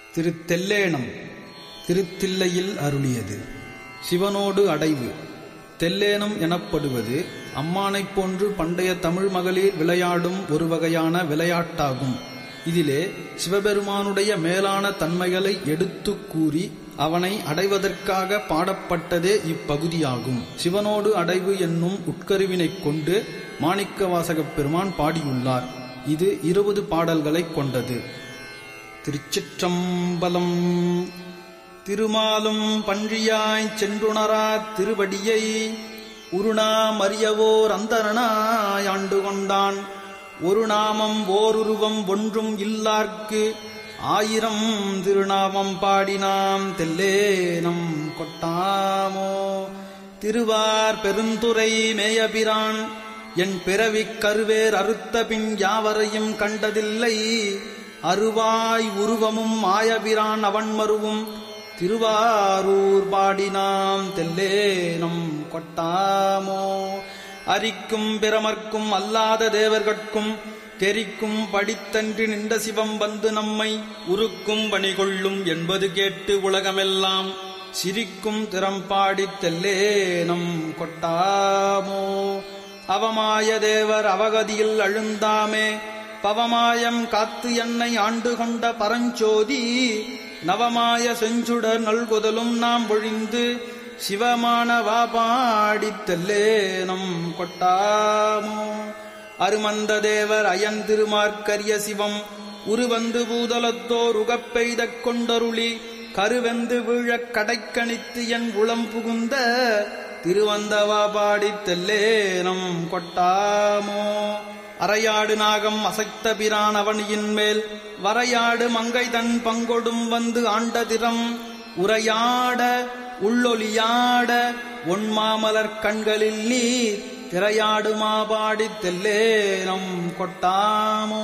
திருத்தெல்லேனம் திருத்தில்லையில் அருளியது சிவனோடு அடைவு தெல்லேனம் எனப்படுவது அம்மானைப் போன்று பண்டைய தமிழ் மகளிர் விளையாடும் ஒரு வகையான விளையாட்டாகும் இதிலே சிவபெருமானுடைய மேலான தன்மைகளை எடுத்துக் கூறி அவனை அடைவதற்காக பாடப்பட்டதே இப்பகுதியாகும் சிவனோடு அடைவு என்னும் உட்கருவினைக் கொண்டு மாணிக்கவாசகப் பெருமான் பாடியுள்ளார் இது இருபது பாடல்களைக் கொண்டது திருச்சிற்றம்பலம் திருமாலும் பன்றியாய்ச் சென்றுணரா திருவடியை உருணா மறியவோர் அந்தரனாய் ஆண்டு கொண்டான் ஒரு நாமம் ஓருருவம் ஒன்றும் இல்லார்க்கு ஆயிரம் திருநாமம் பாடினாம் தெல்லேனம் கொட்டாமோ திருவார் பெருந்துரை மேயபிரான் என் பிறவிக் கருவேர் அறுத்த பின் யாவரையும் கண்டதில்லை அருவாய் உருவமும் மாயபிரான் அவன் மருவும் திருவாரூர் பாடினாம் தெல்லேனம் கொட்டாமோ அரிக்கும் பிரமர்க்கும் அல்லாத தேவர்கட்கும் தெரிக்கும் படித்தன்று நின்ற சிவம் வந்து நம்மை உருக்கும் பணிகொள்ளும் என்பது கேட்டு உலகமெல்லாம் சிரிக்கும் திறம்பாடித் தெல்லேனம் கொட்டாமோ அவமாய தேவர் அவகதியில் அழுந்தாமே பவமாயம் காத்து என்னை ஆண்டு கொண்ட பரஞ்சோதி நவமாய செஞ்சுடர் நல்குதலும் நாம் ஒழிந்து சிவமானவா பாடித் தெல்லேனம் கொட்டாமோ அருமந்த தேவர் அயன் திருமார்க்கரிய சிவம் உருவந்து பூதலத்தோர் உகப்பெய்தக் கொண்டருளி கருவெந்து வீழக் கடைக்கணித்து என் உளம் புகுந்த திருவந்தவா பாடித் தெல்லேனம் கொட்டாமோ அரையாடு நாகம் அசைத்த பிரான் அவனியின் மேல் வரையாடு மங்கை தன் பங்கொடும் வந்து ஆண்டதிரம் உரையாட உள்ளொலியாட ஒன்மாமலர் கண்களில் நீர் திரையாடு மாபாடித் தெல்லேனம் கொட்டாமோ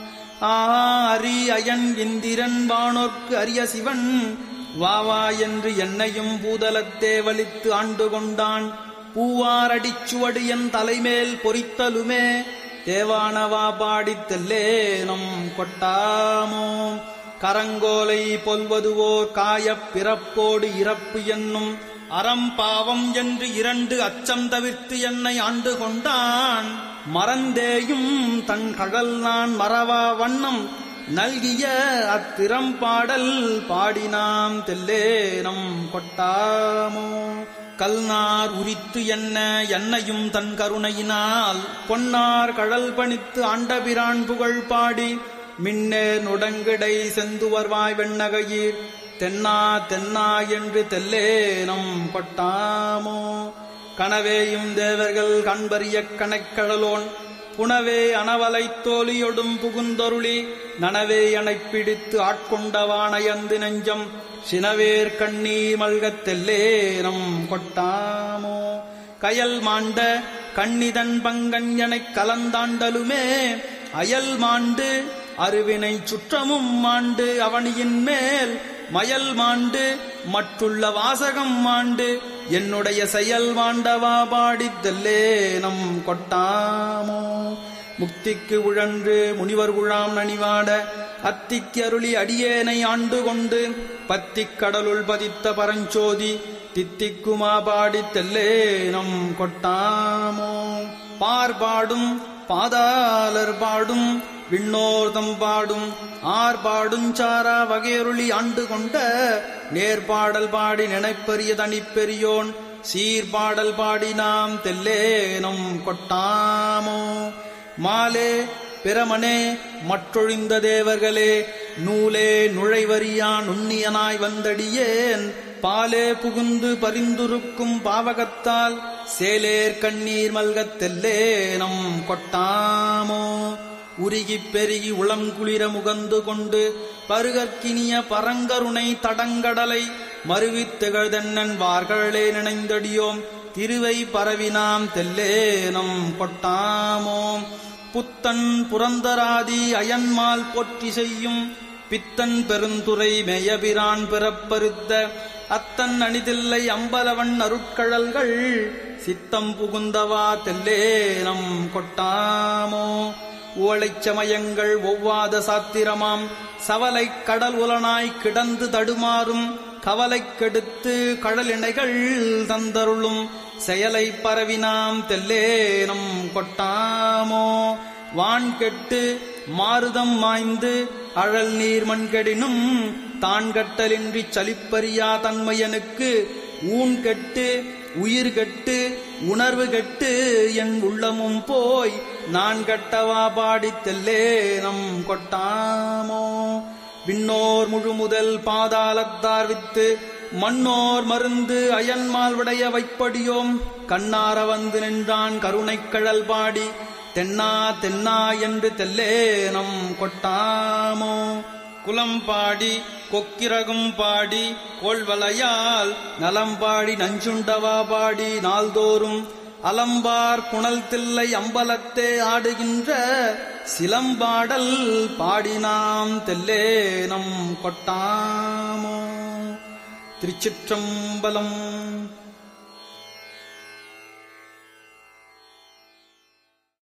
ஆரி அயன் இந்திரன் வானோர்க்கு அரிய சிவன் வாவா என்று என்னையும் பூதலத்தே வலித்து ஆண்டு கொண்டான் பூவாரடிச்சுவடு என் தலைமேல் பொறித்தலுமே தேவானவா பாடித் தெல்லேனம் கொட்டாமோ கரங்கோலை பொல்வதுவோர் காயப் பிறப்போடு இறப்பு என்னும் அறம் பாவம் என்று இரண்டு அச்சம் தவிர்த்து என்னை ஆண்டு கொண்டான் மறந்தேயும் தன் கழல் நான் மறவா வண்ணம் நல்கிய அத்திறம் பாடல் பாடினாம் தெல்லேனம் கொட்டாமோ கல்நார் உரித்து என்ன என்னையும் தன் கருணையினால் பொன்னார் கழல் பணித்து ஆண்டபிரான் புகழ் பாடி மின்னே நுடங்கிடை செந்துவர்வாய் வெண்ணகையீர் தென்னா தென்னா என்று தெல்லேனம் கொட்டாமோ கனவேயும் தேவர்கள் கண்பறிய கணக்கடலோன் புனவே அனவலை தோழியொடும் புகுந்தொருளி நனவே அணைப் பிடித்து ஆட்கொண்டவானயந்து நெஞ்சம் சினவேர் கண்ணீர் மல்கத் தெல்லேனம் கொட்டாமோ கயல் மாண்ட கண்ணிதன் பங்கன் எனக் கலந்தாண்டலுமே அயல் மாண்டு அருவினை சுற்றமும் மாண்டு அவனியின் மேல் மயல் மாண்டு மற்றுள்ள வாசகம் மாண்டு என்னுடைய செயல் மாண்டவா பாடித்தல்லேனம் கொட்டாமோ முக்திக்கு உழன்று முனிவர் குழாம் நனிவாட அத்திக்கு அருளி அடியேனை ஆண்டு கொண்டு பத்திக் கடலுள் பதித்த பரஞ்சோதி தித்திக்குமா பாடித் தெல்லேனம் கொட்டாமோ பார்பாடும் பாதாளர் பாடும் விண்ணோர்தம் பாடும் ஆர்பாடும் சாரா வகையருளி ஆண்டு கொண்ட நேர்பாடல் பாடி நினைப்பெரிய தனிப்பெரியோன் சீர்பாடல் பாடி நாம் தெல்லேனம் கொட்டாமோ மாலே பிரமனே மற்றொழிந்த தேவர்களே நூலே நுழைவரியான் உன்னியனாய் வந்தடியேன் பாலே புகுந்து பரிந்துருக்கும் பாவகத்தால் சேலேர் கண்ணீர் மல்கத் தெல்லேனம் கொட்டாமோ உருகிப் பெருகி உளங்குளிர முகந்து கொண்டு பருகற்கினிய பரங்கருணை தடங்கடலை மறுவித் திகழ்தென்னன் வார்களே நினைந்தடியோம் திருவை பரவினாம் தெல்லேனம் கொட்டாமோ புத்தன் புரந்தராதி அயன்மால் போற்றி செய்யும் பித்தன் பெருந்துரை மேயபிரான் பிறப்பருத்த அத்தன் அணிதில்லை அம்பலவன் அருட்கழல்கள் சித்தம் புகுந்தவா தெல்லேனம் கொட்டாமோ ஓளைச் சமயங்கள் ஒவ்வாத சாத்திரமாம் சவலைக் கடல் உலனாய் கிடந்து தடுமாறும் கவலைக் கெடுத்து கடலிணைகள் தந்தருளும் செயலை பரவினாம் தெல்லேனம் கொட்டாமோ வான் கெட்டு மாருதம் மாய்ந்து அழல் நீர் மண்கெடினும் தான் கட்டலின்றி சலிப்பறியா தன்மையனுக்கு ஊன் கெட்டு உயிர் கெட்டு உணர்வு கெட்டு என் உள்ளமும் போய் நான் கட்டவா பாடித் தெல்லேனம் கொட்டாமோ விண்ணோர் முழுமுதல் பாதாளத்தார் வித்து மண்ணோர் மருந்து அயன்மால் விடைய வைப்படியோம் கண்ணார வந்து நின்றான் கருணைக் கழல் பாடி தென்னா தென்னா என்று தெல்லேனம் கொட்டாமோ குலம் பாடி கொக்கிரகும் பாடி கோள்வலையால் நலம்பாடி நஞ்சுண்டவா பாடி நாள்தோறும் அலம்பார் புனல் தில்லை அம்பலத்தே ஆடுகின்ற சிலம்பாடல் பாடினாம் தெல்லேனம் கொட்டாமோ திருச்சிற்றம்பலம்